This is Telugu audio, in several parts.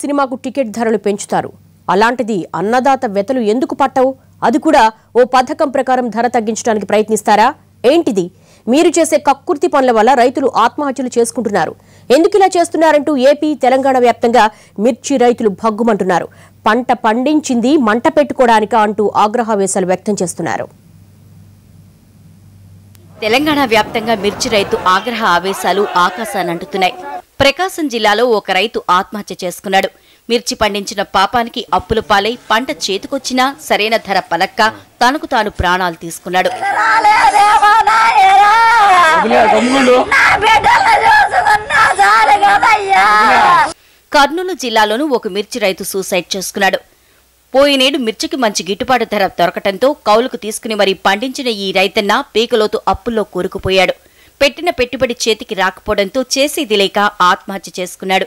సినిమాకు టికెట్ ధరలు పెంచుతారు అలాంటిది అన్నదాత వెతలు ఎందుకు పట్టవు అది కూడా ఓ పథకం ప్రకారం ధర తగ్గించడానికి ప్రయత్నిస్తారా ఏంటిది మీరు చేసే కక్కుర్తి పనుల వల్ల రైతులు ఆత్మహత్యలు చేసుకుంటున్నారు ఎందుకు ఇలా చేస్తున్నారంటూ ఏపీ తెలంగాణ వ్యాప్తంగా మిర్చి రైతులు భగ్గుమంటున్నారు పంట పండించింది మంట పెట్టుకోవడానికా అంటూ ఆగ్రహావేశాలు వ్యక్తం చేస్తున్నారు తెలంగాణ వ్యాప్తంగా మిర్చి రైతు ఆగ్రహ ఆవేశాలు ఆకాశానంటుతున్నాయి ప్రకాశం జిల్లాలో ఒక రైతు ఆత్మహత్య చేసుకున్నాడు మిర్చి పండించిన పాపానికి అప్పుల పాలై పంట చేతికొచ్చినా సరైన ధర పలక్క తనకు తాను ప్రాణాలు తీసుకున్నాడు రాలేదేమో నాయనా. నా బిడ్డలను చూసుకున్నా చాలు కదయ్యా. కర్నూలు జిల్లాలోనూ ఒక మిర్చి రైతు సూసైడ్ చేసుకున్నాడు పోయినేడు మిర్చికి మంచి గిట్టుబాటు ధర దొరకటంతో కౌలుకు తీసుకుని మరీ పండించిన ఈ రైతన్న పీకలోతు అప్పుల్లో కూరుకుపోయాడు పెట్టిన పెట్టుబడి చేతికి రాకపోవడంతో చేసేది లేక ఆత్మహత్య చేసుకున్నాడు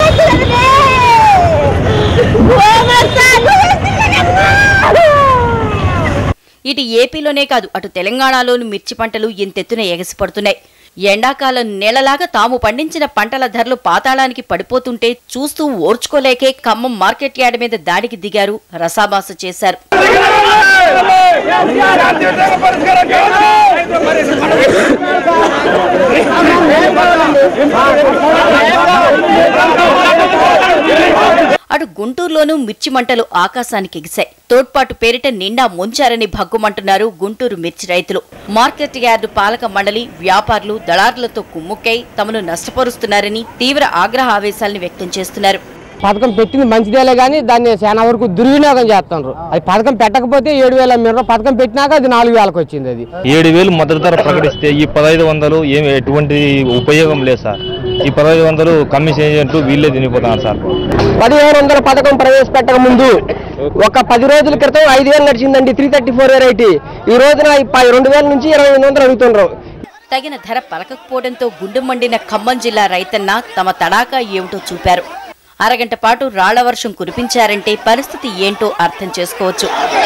ఇటు ఏపీలోనే కాదు అటు తెలంగాణలోని మిర్చి పంటలు ఇంతెత్తున ఎగసిపడుతున్నాయి ఎండాకాలం నెలలాగా తాము పండించిన పంటల ధరలు పాతాళానికి పడిపోతుంటే చూస్తూ ఓర్చుకోలేకే ఖమ్మం మార్కెట్ యార్డ్ మీద దాడికి దిగారు రసాబాస చేశారు అటు గుంటూరులోనూ మిర్చి మంటలు ఆకాశానికి ఎగిశాయి తోడ్పాటు పేరిట నిండా ముంచారని భగ్గుమంటున్నారు గుంటూరు మిర్చి రైతులు మార్కెట్ యార్డు పాలక మండలి వ్యాపారులు దళారులతో కుమ్ముక్కై తమను నష్టపరుస్తున్నారని తీవ్ర ఆగ్రహ ఆవేశాలను వ్యక్తం చేస్తున్నారు పథకం పెట్టింది మంచిదేలే కానీ దాన్ని చాలా వరకు దుర్వినియోగం చేస్తున్నారు అది పథకం పెట్టకపోతే ఏడు వేల అమ్మారు పథకం పెట్టినాక అది నాలుగు వేలకు వచ్చింది అది ఏడు వేలు మద్దతు ధర ప్రకటిస్తే ఈ పదహైదు వందలు ఏమి ఎటువంటి ఉపయోగం లేదు సార్ ఈ పదహైదు వందలు కమిషన్ ఏజెంట్లు వీళ్ళే తినిపోతున్నారు సార్ పదిహేను వందల పథకం ప్రవేశపెట్టక ముందు ఒక పది రోజుల క్రితం ఐదు వేలు నడిచిందండి త్రీ థర్టీ ఫోర్ వెరైటీ ఈ రోజున ఈ ప- రెండు వేల నుంచి ఇరవై ఎనిమిది వందలు అడుగుతున్నారు తగిన ధర పలకకపోవడంతో గుండె మండిన ఖమ్మం జిల్లా రైతన్న తమ తడాకా ఏమిటో చూపారు అరగంట పాటు రాళ్ల వర్షం కురిపించారంటే పరిస్థితి ఏంటో అర్థం చేసుకోవచ్చు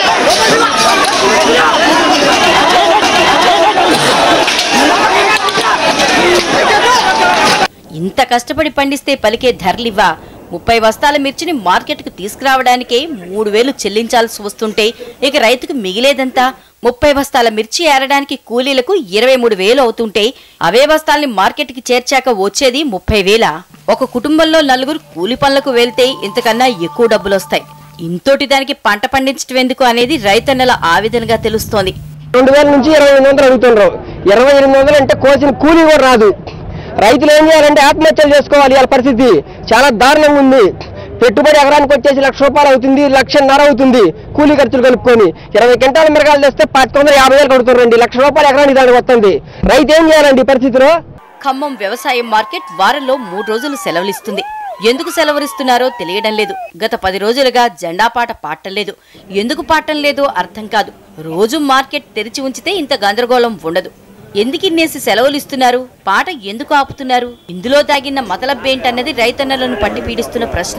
ఇంత కష్టపడి పండిస్తే పలికే ధరలివ్వా ముప్పై బస్తాల మిర్చిని మార్కెట్కు తీసుకురావడానికే మూడు వేలు చెల్లించాల్సి వస్తుంటే ఇక రైతుకు మిగిలేదంతా ముప్పై బస్తాల మిర్చి ఏరడానికి కూలీలకు ఇరవై మూడు వేలు అవుతుంటే అవే బస్తాల్ని మార్కెట్కి చేర్చాక వచ్చేది ముప్పై వేల ఒక కుటుంబంలో నలుగురు కూలి పనులకు వెళ్తే ఇంతకన్నా ఎక్కువ డబ్బులొస్తాయి ఇంతోటి దానికి పంట పండించడం ఎందుకు అనేది రైతన్నల ఆవేదనగా తెలుస్తోంది రెండు వేల నుంచి ఇరవై ఎనిమిది వందలు అడుగుతున్నారు ఇరవై ఎనిమిది వందలు అంటే కోసిన కూలీ కూడా రాదు రైతులు ఏం చేయాలంటే ఆత్మహత్యలు చేసుకోవాలి వాళ్ళ పరిస్థితి చాలా దారుణంగా ఉంది పెట్టుబడి ఎకరానికి వచ్చేసి లక్ష రూపాయలు అవుతుంది లక్షన్నర అవుతుంది కూలీ ఖర్చులు కలుపుకొని ఇరవై క్వింటాల మిరగాలు తెస్తే పాతిక వందల యాభై వేలు కడుతున్నారండి లక్ష రూపాయలు ఎకరానికి దానికి వస్తుంది రైతు ఏం చేయాలండి ఈ పరిస్థితిలో ఖమ్మం వ్యవసాయ మార్కెట్ వారంలో మూడు రోజులు సెలవులిస్తుంది ఎందుకు సెలవులిస్తున్నారో తెలియడం లేదు గత పది రోజులుగా జెండా పాట పాడటం లేదు ఎందుకు పాడటం లేదో అర్థం కాదు రోజు మార్కెట్ తెరిచి ఉంచితే ఇంత గందరగోళం ఉండదు ఎందుకు ఇన్నేసి సెలవులు ఇస్తున్నారు పాట ఎందుకు ఆపుతున్నారు ఇందులో దాగిన మతలబ్బేంటన్నది రైతన్నలను పట్టి పీడిస్తున్న ప్రశ్న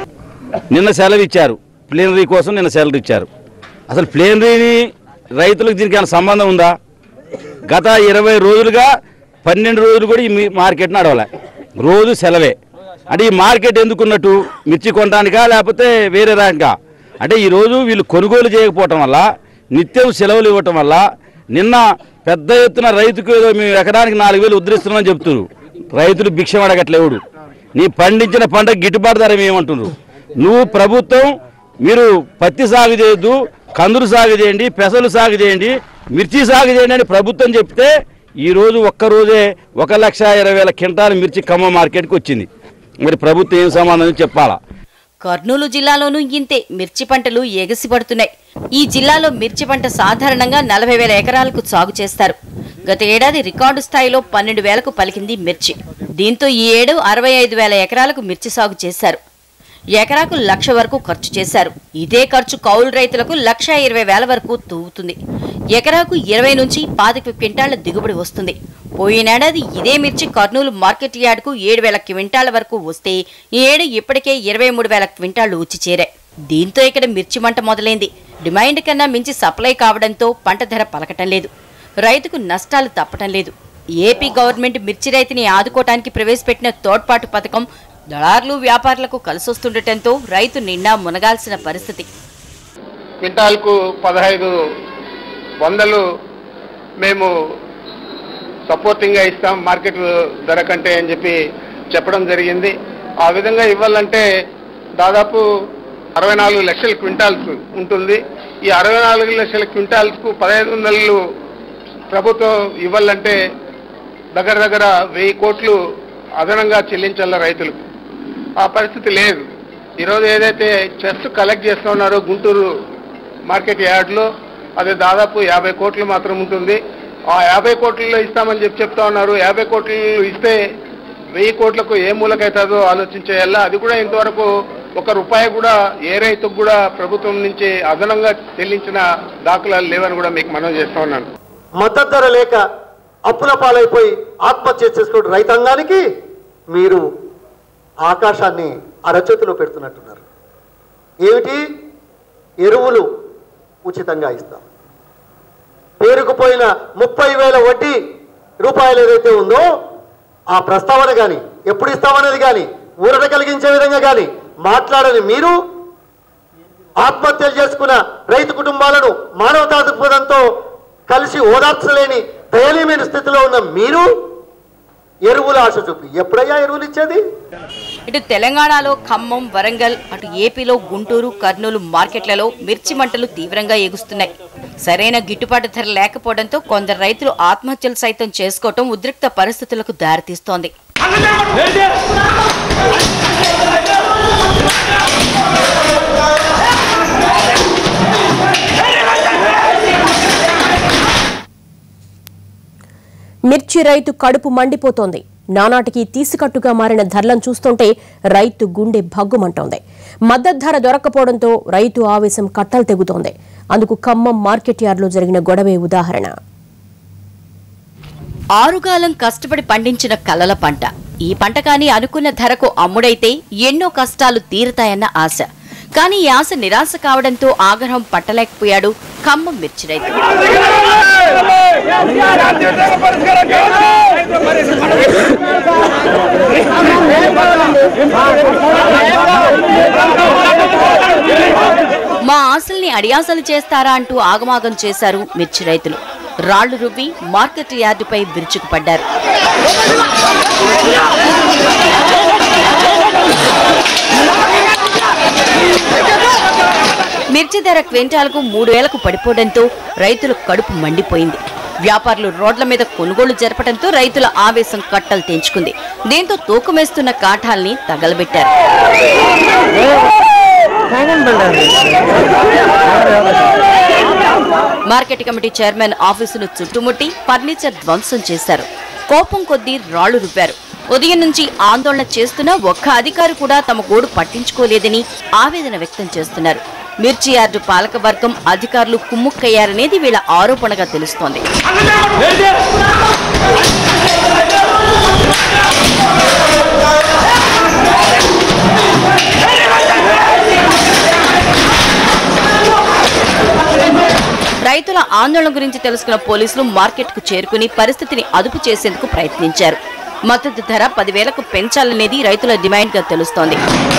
నిన్న సెలవు ఇచ్చారు ప్లేనరీ కోసం నిన్న సెలవు ఇచ్చారు అసలు ప్లేనరీని రైతులకు దీనికి ఏమైనా సంబంధం ఉందా గత ఇరవై రోజులుగా పన్నెండు రోజులు కూడా ఈ మీ- మార్కెట్ నడవలే రోజు సెలవే అంటే ఈ మార్కెట్ ఎందుకున్నట్టు మిర్చి కొనడానికా లేకపోతే వేరే రకంగా అంటే ఈరోజు వీళ్ళు కొనుగోలు చేయకపోవటం వల్ల నిత్యం సెలవులు ఇవ్వటం వల్ల నిన్న పెద్ద ఎత్తున రైతుకు ఏదో మేము ఎకరానికి నాలుగు వేలు ఉద్ధరిస్తున్నామని చెప్తున్నారు రైతులు భిక్షం అడగట్లేవుడు నీ పండించిన పంట గిట్టుబాటు ధర ఏమంటున్నారు నువ్వు ప్రభుత్వం మీరు పత్తి సాగు చేయొద్దు కందులు సాగు చేయండి పెసలు సాగు చేయండి మిర్చి సాగు చేయండి అని ప్రభుత్వం చెప్తే ఈ రోజు ఒక్క రోజే ఒక లక్ష ఇరవై వేల క్వింటాల మిర్చి ఖమ్మం మార్కెట్కి వచ్చింది మరి ప్రభుత్వం ఏం సమాధానం చెప్పాలా కర్నూలు జిల్లాలోనూ ఇంతే మిర్చి పంటలు ఎగసిపడుతున్నాయి ఈ జిల్లాలో మిర్చి పంట సాధారణంగా నలభై వేల ఎకరాలకు సాగు చేస్తారు గత ఏడాది రికార్డు స్థాయిలో పన్నెండు వేలకు పలికింది మిర్చి దీంతో ఈ ఏడు అరవై ఐదు వేల ఎకరాలకు మిర్చి సాగు చేశారు ఎకరాకు లక్ష వరకు ఖర్చు చేశారు ఇదే ఖర్చు కౌలు రైతులకు లక్ష ఇరవై వేల వరకు తూగుతుంది ఎకరాకు ఇరవై నుంచి పాతిక క్వింటాళ్ల దిగుబడి వస్తుంది పోయినేడాది ఇదే మిర్చి కర్నూలు మార్కెట్ యార్డుకు ఏడు వేల క్వింటాళ్ల వరకు వస్తే ఈ ఏడు ఇప్పటికే ఇరవై మూడు వేల క్వింటాళ్లు వచ్చి చేరాయి దీంతో ఇక్కడ మిర్చి మంట మొదలైంది డిమాండ్ కన్నా మించి సప్లై కావడంతో పంట ధర పలకటం లేదు రైతుకు నష్టాలు తప్పటం లేదు ఏపీ గవర్నమెంట్ మిర్చి రైతుని ఆదుకోవటానికి ప్రవేశపెట్టిన తోడ్పాటు పథకం దళారులు వ్యాపారులకు కలిసొస్తుండటంతో రైతు నిండా మునగాల్సిన పరిస్థితి క్వింటాల్కు పదహైదు వందలు మేము సపోర్టింగ్గా ఇస్తాం మార్కెట్ ధర కంటే అని చెప్పి చెప్పడం జరిగింది ఆ విధంగా ఇవ్వాలంటే దాదాపు అరవై నాలుగు లక్షల క్వింటాల్స్ ఉంటుంది ఈ అరవై నాలుగు లక్షల క్వింటాల్స్కు పదహైదు వందలు ప్రభుత్వం ఇవ్వాలంటే దగ్గర దగ్గర వెయ్యి కోట్లు అదనంగా చెల్లించాల రైతులకు ఆ పరిస్థితి లేదు ఈరోజు ఏదైతే చెస్ట్ కలెక్ట్ చేస్తూ ఉన్నారో గుంటూరు మార్కెట్ యార్డ్లో అది దాదాపు యాభై కోట్లు మాత్రం ఉంటుంది ఆ యాభై కోట్లలో ఇస్తామని చెప్పి చెప్తా ఉన్నారు యాభై కోట్లు ఇస్తే వెయ్యి కోట్లకు ఏ మూలకైతుందో ఆలోచించేయాలా అది కూడా ఇంతవరకు ఒక రూపాయి కూడా ఏ రైతుకు కూడా ప్రభుత్వం నుంచి అదనంగా చెల్లించిన దాఖలాలు లేవని కూడా మీకు మనం చేస్తా ఉన్నాను మద్దతు ధర లేక అప్పుల పాలైపోయి ఆత్మహత్య చేసుకున్న రైతాంగానికి మీరు ఆకాశాన్ని అరచేతిలో పెడుతున్నట్టున్నారు ఏమిటి ఎరువులు ఉచితంగా ఇస్తాం పేరుకుపోయిన ముప్పై వేల వడ్డీ రూపాయలు ఏదైతే ఉందో ఆ ప్రస్తావన కానీ ఎప్పుడు ఇస్తామనేది కానీ ఊరట కలిగించే విధంగా కానీ మాట్లాడని మీరు ఆత్మహత్యలు చేసుకున్న రైతు కుటుంబాలను మానవతా దృక్పథంతో కలిసి ఓదార్చలేని దయనీయమైన స్థితిలో ఉన్న మీరు ఎరువుల ఆశ చూపి ఎప్పుడయ్యా ఎరువులు ఇచ్చేది ఇటు తెలంగాణలో ఖమ్మం వరంగల్ అటు ఏపీలో గుంటూరు కర్నూలు మార్కెట్లలో మిర్చి మంటలు తీవ్రంగా ఎగుస్తున్నాయి సరైన గిట్టుబాటు ధర లేకపోవడంతో కొందరు రైతులు ఆత్మహత్యలు సైతం చేసుకోవటం ఉద్రిక్త పరిస్థితులకు దారితీస్తోంది మిర్చి రైతు కడుపు మండిపోతోంది నానాటికి తీసికట్టుగా మారిన ధరలను చూస్తుంటే రైతు గుండె భగ్గుమంటోంది మద్దతు ధర దొరక్కపోవడంతో రైతు ఆవేశం కట్టలు తెగుతోంది అందుకు ఖమ్మం మార్కెట్ యార్డులో జరిగిన గొడవే ఉదాహరణ ఆరుగాలం కష్టపడి పండించిన కలల పంట ఈ పంట కాని అనుకున్న ధరకు అమ్ముడైతే ఎన్నో కష్టాలు తీరుతాయన్న ఆశ కానీ ఈ ఆశ నిరాశ కావడంతో ఆగ్రహం పట్టలేకపోయాడు ఖమ్మం మిర్చి రైతు మా ఆశల్ని అడియాసలు చేస్తారా అంటూ ఆగమాగం చేశారు మిర్చి రైతులు రాళ్లు రువ్వి మార్కెట్ యార్డుపై విరుచుకుపడ్డారు మిర్చి ధర క్వింటాల్కు మూడు వేలకు పడిపోవడంతో రైతుల కడుపు మండిపోయింది వ్యాపారులు రోడ్ల మీద కొనుగోలు జరపడంతో రైతుల ఆవేశం కట్టలు తెంచుకుంది దీంతో తూకమేస్తున్న కాఠాల్ని తగలబెట్టారు మార్కెట్ కమిటీ చైర్మన్ ఆఫీసును చుట్టుముట్టి ఫర్నిచర్ ధ్వంసం చేశారు కోపం కొద్దీ రాళ్లు రువ్వారు ఉదయం నుంచి ఆందోళన చేస్తున్న ఒక్క అధికారి కూడా తమ గోడు పట్టించుకోలేదని ఆవేదన వ్యక్తం చేస్తున్నారు మిర్చి యార్డు పాలక వర్గం అధికారులు కుమ్ముక్కయ్యారనేది వీళ్ళ ఆరోపణగా తెలుస్తోంది రైతుల ఆందోళన గురించి తెలుసుకున్న పోలీసులు మార్కెట్ కు చేరుకుని పరిస్థితిని అదుపు చేసేందుకు ప్రయత్నించారు మద్దతు ధర పదివేలకు పెంచాలనేది రైతుల డిమాండ్ గా తెలుస్తోంది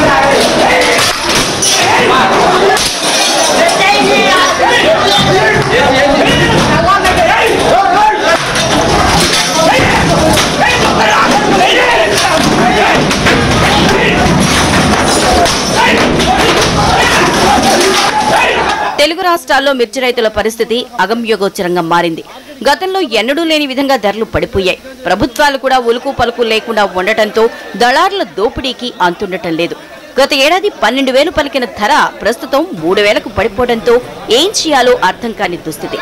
తెలుగు రాష్ట్రాల్లో మిర్చి రైతుల పరిస్థితి అగమ్యగోచరంగా మారింది గతంలో ఎన్నడూ లేని విధంగా ధరలు పడిపోయాయి ప్రభుత్వాలు కూడా ఉలుకు పలుకు లేకుండా ఉండటంతో దళారుల దోపిడీకి అంతుండటం లేదు గత ఏడాది పన్నెండు వేలు పలికిన ధర ప్రస్తుతం మూడు వేలకు పడిపోవడంతో ఏం చేయాలో అర్థం కాని దుస్థితి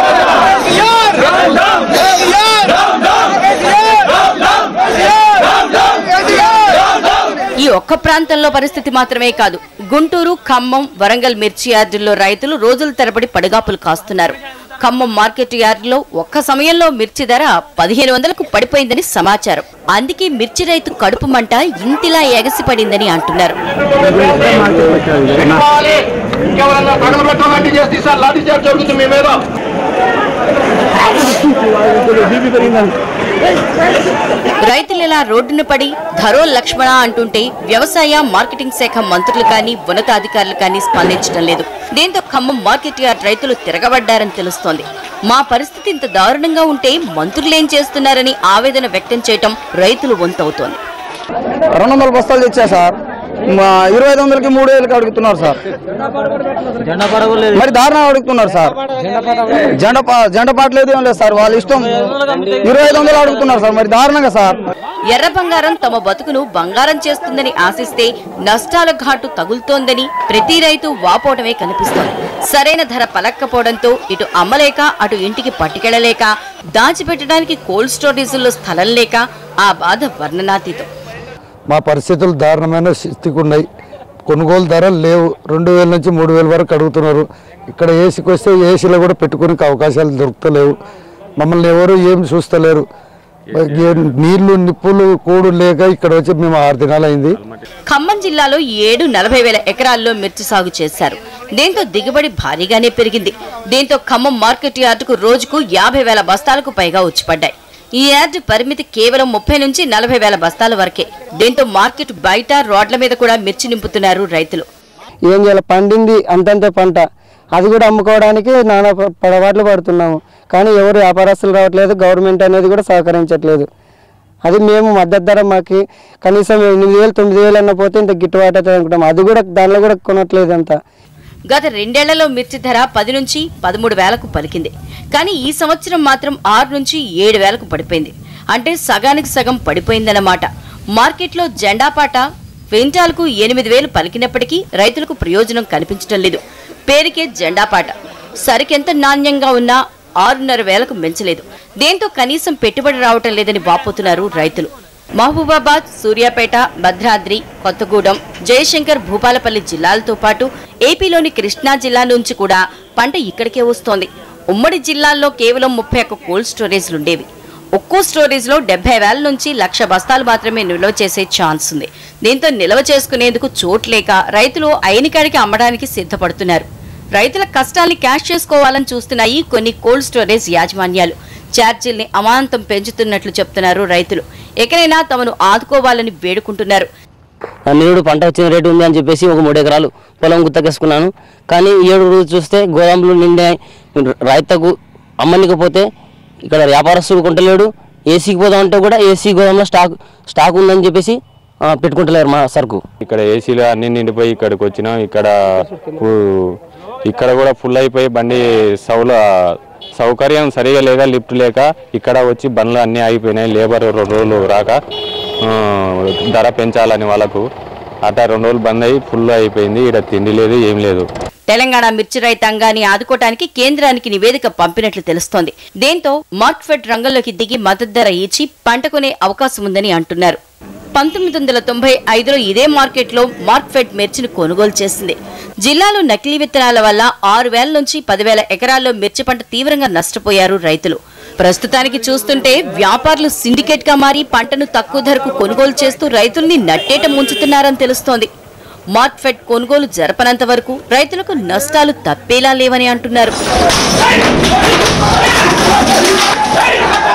ఈ ఒక్క ప్రాంతంలో పరిస్థితి మాత్రమే కాదు గుంటూరు ఖమ్మం వరంగల్ మిర్చి యార్డుల్లో రైతులు రోజుల తరబడి పడిగాపులు కాస్తున్నారు ఖమ్మం మార్కెట్ యార్డులో ఒక్క సమయంలో మిర్చి ధర పదిహేను వందలకు పడిపోయిందని సమాచారం అందుకే మిర్చి రైతు కడుపు మంట ఇంతిలా ఎగసిపడిందని అంటున్నారు ఇంకెవరన్నా తగలబెట్టాలంటే చేస్తే సార్ లాఠీ చార్జ్ జరుగుతుంది మీ మీద రైతులు ఇలా రోడ్డున పడి ధరో లక్ష్మణ అంటుంటే వ్యవసాయ మార్కెటింగ్ శాఖ మంత్రులు కానీ ఉన్నతాధికారులు కానీ స్పందించడం లేదు దీంతో ఖమ్మం మార్కెట్ యార్డ్ రైతులు తిరగబడ్డారని తెలుస్తోంది మా పరిస్థితి ఇంత దారుణంగా ఉంటే మంత్రులేం చేస్తున్నారని ఆవేదన వ్యక్తం చేయటం రైతులు వంతవుతోంది రెండు వందల బస్తాలు తెచ్చా సార్ మా ఇరవై ఐదు వందలకి మూడు వేలకి అడుగుతున్నారు సార్ మరి దారుణం అడుగుతున్నారు సార్ జెండ పా- జెండ పాట లేదు ఏం లేదు సార్ వాళ్ళ ఇష్టం ఇరవై ఐదు వందలు అడుగుతున్నారు సార్ మరి దారుణంగా సార్ ఎర్ర బంగారం తమ బతుకును బంగారం చేస్తుందని ఆశిస్తే నష్టాల ఘాటు తగులుతోందని ప్రతి రైతు వాపోవటమే కనిపిస్తోంది సరైన ధర పలక్కపోవడంతో ఇటు అమ్మలేక అటు ఇంటికి పట్టుకెళ్లలేక దాచిపెట్టడానికి కోల్డ్ స్టోరేజీల్లో స్థలం లేక ఆ బాధ వర్ణనాతీతం మా పరిస్థితులు దారుణమైన స్థితికి ఉన్నాయి కొనుగోలు ధరలు లేవు రెండు వేల నుంచి మూడు వేల వరకు అడుగుతున్నారు ఇక్కడ ఏసీకి వస్తే ఏసీలో కూడా పెట్టుకునే అవకాశాలు దొరుకుతలేవు మమ్మల్ని ఎవరు ఏం చూస్తలేరు ఏ- నీళ్లు నిప్పులు కూడు లేక ఇక్కడ వచ్చి మేము ఆరు దినాలు అయింది ఖమ్మం జిల్లాలో ఏడు నలభై వేల ఎకరాల్లో మిర్చి సాగు చేశారు దీంతో దిగుబడి భారీగానే పెరిగింది దీంతో ఖమ్మం మార్కెట్ యార్డుకు రోజుకు యాభై వేల బస్తాలకు పైగా ఉచ్చిపడ్డాయి ఈ యార్డు పరిమితి కేవలం ముప్పై నుంచి నలభై వేల బస్తాల వరకే దీంతో మార్కెట్ బయట రోడ్ల మీద కూడా మిర్చి నింపుతున్నారు రైతులు ఏం చేయాలి పండింది అంతంతే పంట అది కూడా అమ్ముకోవడానికి నానా ప- పడబాట్లు పడుతున్నాము కానీ ఎవరు వ్యాపారస్తులు రావట్లేదు గవర్నమెంట్ అనేది కూడా సహకరించట్లేదు అది మేము మద్దతు ధర మాకు కనీసం ఎనిమిది వేలు తొమ్మిది వేలు అన్న పోతే ఇంత గిట్టుబాటు అవుతుంది అనుకుంటాం అది కూడా దానిలో కూడా కొనట్లేదు అంత గత రెండేళ్లలో మిర్చి ధర పది నుంచి పదమూడు వేలకు పలికింది కానీ ఈ సంవత్సరం మాత్రం ఆరు నుంచి ఏడు వేలకు పడిపోయింది అంటే సగానికి సగం పడిపోయిందన్నమాట మార్కెట్లో జెండాపాట క్వింటాల్కు ఎనిమిది వేలు పలికినప్పటికీ రైతులకు ప్రయోజనం కనిపించడం లేదు పేరుకే జెండాపాట సరికెంత నాణ్యంగా ఉన్నా ఆరున్నర వేలకు మించలేదు దీంతో కనీసం పెట్టుబడి రావటం లేదని వాపోతున్నారు రైతులు మహబూబాబాద్ సూర్యాపేట భద్రాద్రి కొత్తగూడెం జయశంకర్ భూపాలపల్లి జిల్లాలతో పాటు ఏపీలోని కృష్ణా జిల్లా నుంచి కూడా పంట ఇక్కడికే వస్తోంది ఉమ్మడి జిల్లాల్లో కేవలం ముప్పై ఒక్క కోల్డ్ స్టోరేజ్లుండేవి ఒక్కో స్టోరేజ్లో డెబ్బై వేల నుంచి లక్ష బస్తాలు మాత్రమే నిల్వ చేసే ఛాన్స్ ఉంది దీంతో నిల్వ చేసుకునేందుకు చోటు లేక రైతులు అయినకాడికి అమ్మడానికి సిద్ధపడుతున్నారు రైతుల కష్టాల్ని క్యాష్ చేసుకోవాలని చూస్తున్నాయి కొన్ని కోల్డ్ స్టోరేజ్ యాజమాన్యాలు ఛార్జీల్ని అమాంతం పెంచుతున్నట్లు చెప్తున్నారు రైతులు ఎక్కడైనా తమను ఆదుకోవాలని వేడుకుంటున్నారు నేడు పంట వచ్చిన రేటు ఉంది అని చెప్పేసి ఒక మూడు ఎకరాలు పొలం గుత్తకేసుకున్నాను కానీ ఈ ఏడు రోజు చూస్తే గోదాములు నిండా రైతుకు అమ్మనికపోతే ఇక్కడ వ్యాపారస్తుడు కొంటలేడు ఏసీకి పోదామంటే కూడా ఏసీ గోదాంలో స్టాక్ స్టాక్ ఉందని చెప్పేసి ఆ, పెట్టుకుంటలేరు మా సరుకు ఇక్కడ ఏసీలు అన్ని నిండిపోయి ఇక్కడికి వచ్చినాం ఇక్కడ ఫు- ఇక్కడ కూడా ఫుల్ అయిపోయి బండి సౌల సౌకర్యం సరిగా లేక లిఫ్ట్ లేక ఇక్కడ వచ్చి బండ్లు అన్నీ ఆగిపోయినాయి లేబర్ రెండు రోజులు రాక ఆ, ధర పెంచాలని వాళ్ళకు అట్లా రెండు రోజులు బంద్ అయ్యి ఫుల్ అయిపోయింది ఇక్కడ తిండి లేదు ఏం లేదు తెలంగాణ మిర్చి రైతాంగాన్ని ఆదుకోవటానికి కేంద్రానికి నివేదిక పంపినట్లు తెలుస్తోంది దీంతో మార్క్ఫెడ్ రంగంలోకి దిగి మద్దతు ధర ఇచ్చి పంట కొనే అవకాశం ఉందని అంటున్నారు పంతొమ్మిది వందల తొంభై ఐదులో ఇదే మార్కెట్లో మార్క్ఫెడ్ మిర్చిని కొనుగోలు చేసింది జిల్లాలో నకిలీ విత్తనాల వల్ల ఆరు వేల నుంచి పదివేల ఎకరాల్లో మిర్చి పంట తీవ్రంగా నష్టపోయారు రైతులు ప్రస్తుతానికి చూస్తుంటే వ్యాపారులు సిండికేట్ గా మారి పంటను తక్కువ ధరకు కొనుగోలు చేస్తూ రైతుల్ని నట్టేట ముంచుతున్నారని తెలుస్తోంది మార్క్ఫెడ్ కొనుగోలు జరపనంత వరకు రైతులకు నష్టాలు తప్పేలా లేవని అంటున్నారు